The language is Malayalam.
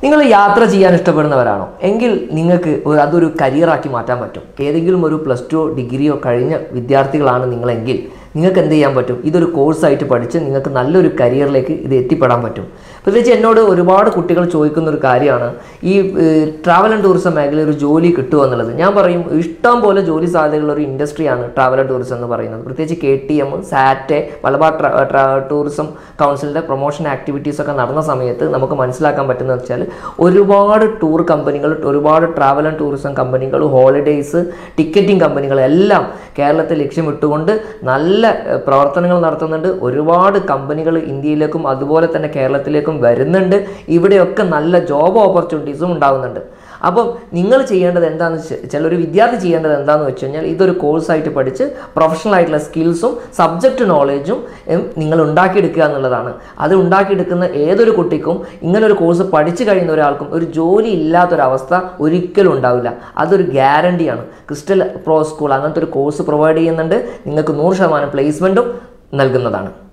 നിങ്ങൾ യാത്ര ചെയ്യാൻ ഇഷ്ടപ്പെടുന്നവരാണോ എങ്കിൽ നിങ്ങൾക്ക് ഒരു- അതൊരു കരിയറാക്കി മാറ്റാൻ പറ്റും ഏതെങ്കിലും ഒരു പ്ലസ് ടു ഡിഗ്രിയോ കഴിഞ്ഞ വിദ്യാർത്ഥികളാണ് നിങ്ങളെങ്കിൽ നിങ്ങൾക്ക് എന്ത് ചെയ്യാൻ പറ്റും ഇതൊരു കോഴ്സായിട്ട് പഠിച്ച് നിങ്ങൾക്ക് നല്ലൊരു കരിയറിലേക്ക് ഇത് എത്തിപ്പെടാൻ പറ്റും പ്രത്യേകിച്ച് എന്നോട് ഒരുപാട് കുട്ടികൾ ചോദിക്കുന്ന ഒരു കാര്യമാണ് ഈ ട്രാവൽ ആൻഡ് ടൂറിസം മേഖലയിൽ ഒരു ജോലി കിട്ടുമോ എന്നുള്ളത് ഞാൻ പറയും ഇഷ്ടം പോലെ ജോലി സാധ്യതകളുള്ള ഒരു ഇൻഡസ്ട്രിയാണ് ട്രാവൽ ആൻഡ് ടൂറിസം എന്ന് പറയുന്നത് പ്രത്യേകിച്ച് കെ ടി എം സാറ്റ് മലബാർ ട്രാ- ട്രാ- ടൂറിസം കൗൺസിലിൻ്റെ പ്രൊമോഷൻ ആക്ടിവിറ്റീസ് ഒക്കെ നടന്ന സമയത്ത് നമുക്ക് മനസ്സിലാക്കാൻ പറ്റുന്നത് വെച്ചാൽ ഒരുപാട് ടൂർ കമ്പനികൾ ഒരുപാട് ട്രാവൽ ആൻഡ് ടൂറിസം കമ്പനികൾ ഹോളിഡേയ്സ് ടിക്കറ്റിംഗ് കമ്പനികൾ എല്ലാം കേരളത്തെ ലക്ഷ്യമിട്ടുകൊണ്ട് നല്ല ഏഹ്, പ്രവർത്തനങ്ങൾ നടത്തുന്നുണ്ട് ഒരുപാട് കമ്പനികൾ ഇന്ത്യയിലേക്കും അതുപോലെ തന്നെ കേരളത്തിലേക്കും വരുന്നുണ്ട് ഇവിടെയൊക്കെ നല്ല ജോബ് ഓപ്പർച്യൂണിറ്റീസും ഉണ്ടാകുന്നുണ്ട് അപ്പം നിങ്ങൾ ചെയ്യേണ്ടത് എന്താണെന്ന് വെച്ചാൽ ഒരു വിദ്യാർത്ഥി ചെയ്യേണ്ടത് എന്താണെന്ന് വെച്ച് കഴിഞ്ഞാൽ ഇതൊരു കോഴ്സായിട്ട് പഠിച്ച് പ്രൊഫഷണൽ ആയിട്ടുള്ള സ്കിൽസും സബ്ജക്റ്റ് നോളേജും നിങ്ങൾ ഉണ്ടാക്കിയെടുക്കുക എന്നുള്ളതാണ് അത് ഉണ്ടാക്കിയെടുക്കുന്ന ഏതൊരു കുട്ടിക്കും ഇങ്ങനെ ഒരു കോഴ്സ് പഠിച്ചു കഴിയുന്ന ഒരാൾക്കും ഒരു ജോലി ഇല്ലാത്തൊരവസ്ഥ ഒരിക്കലും ഉണ്ടാവില്ല അതൊരു ഗ്യാരണ്ടിയാണ് ക്രിസ്റ്റൽ പ്രോ സ്കൂൾ അങ്ങനത്തെ ഒരു കോഴ്സ് പ്രൊവൈഡ് ചെയ്യുന്നുണ്ട് നിങ്ങൾക്ക് നൂറ് ശതമാനം പ്ലേസ്മെൻറ്റും നൽകുന്നതാണ്